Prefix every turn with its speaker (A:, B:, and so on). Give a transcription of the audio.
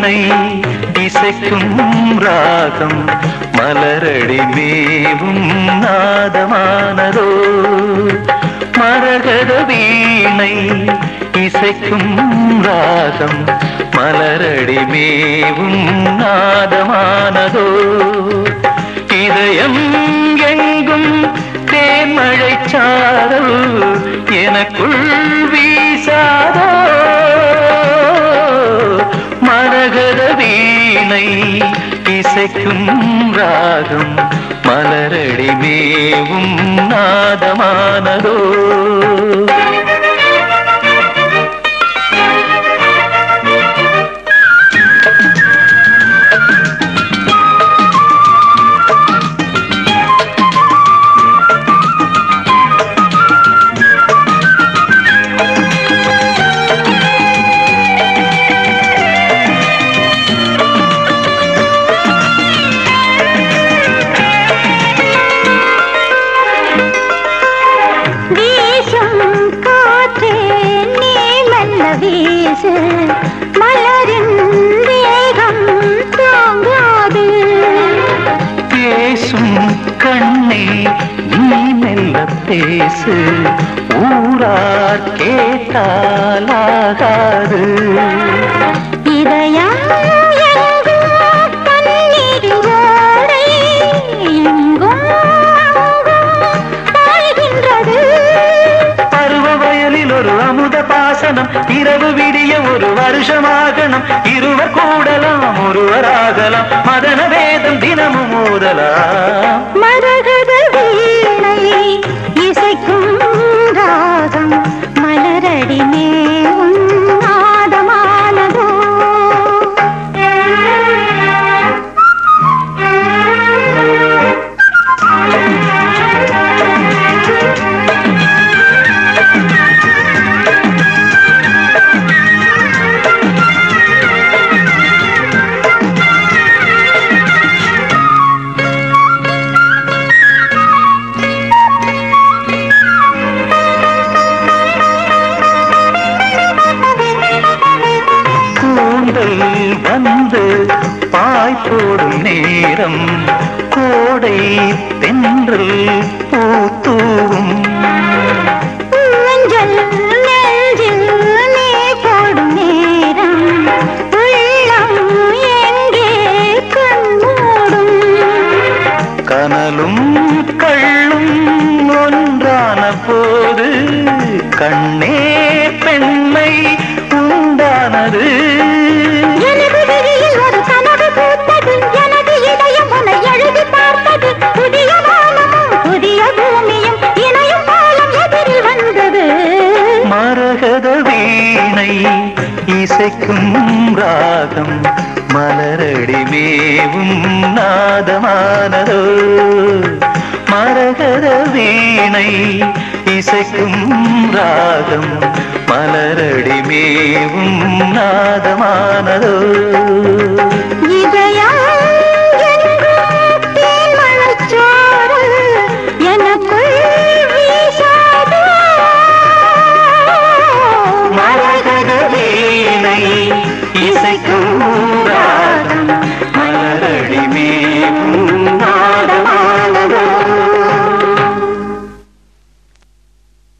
A: வீணை இசைக்கும் ராகம் மலரடி மேவும் நாதமானதோ மரகத வீணை இசைக்கும் ராகம் மலரடி மேவும் நாதமானதோ இதயம் எங்கும் தேன்மழை சாரல் எனக்குள் வீசாதோ மரகத வீணை இசைக்கும் ராகம் மலரடி மேவும் நாதமானதோ
B: வீசும் காற்றே நீ மெல்ல வீசு மலரின் வேகம் தாங்காது
A: பேசும் கண்ணே நீ மெல்ல பேசு ஊரார் கேட்டாலாகாது
B: இதயம் எங்கும் தண்ணீர் ஓடை எங்கும் அங்கும் பாய்கின்றது
A: பருவ வயலில் ஒரு அமுத பாசனம் இரவு விடிய ஒரு வருஷமாகணும் இருவர் கூடலாம் ஒருவராகலாம் மதன வேதம் தினமும் மோதலாம்
B: மரகத வீணை இசைக்கும் ராகம் மலரடி மேவும் நாதமானதோ
A: கூந்தல் வந்து பாய் போடும் நேரம் கோடை தென்றல் பூத்தூவும்
B: ஊஞ்சல் நெஞ்சில் நீ போடும் நேரம் உள்ளம் எங்கே கண்மூடும்
A: கனலும் கள்ளும் ஒன்றான போது கண்ணே பெண்மை உண்டானது
B: எனது விழியில் ஒரு கனவு பூத்தது எனது இதயம் உன்னை எழுதி பார்த்தது புதிய வானமும் புதிய பூமியும் இணையும் காலம் எதிரில் வந்தது
A: மரகத வீணை இசைக்கும் ராகம் மலரடி மேவும் நாதமானதோ மரகத வீணை இசைக்கும் ராகம் மலரடி மேவும் நாதமானதோ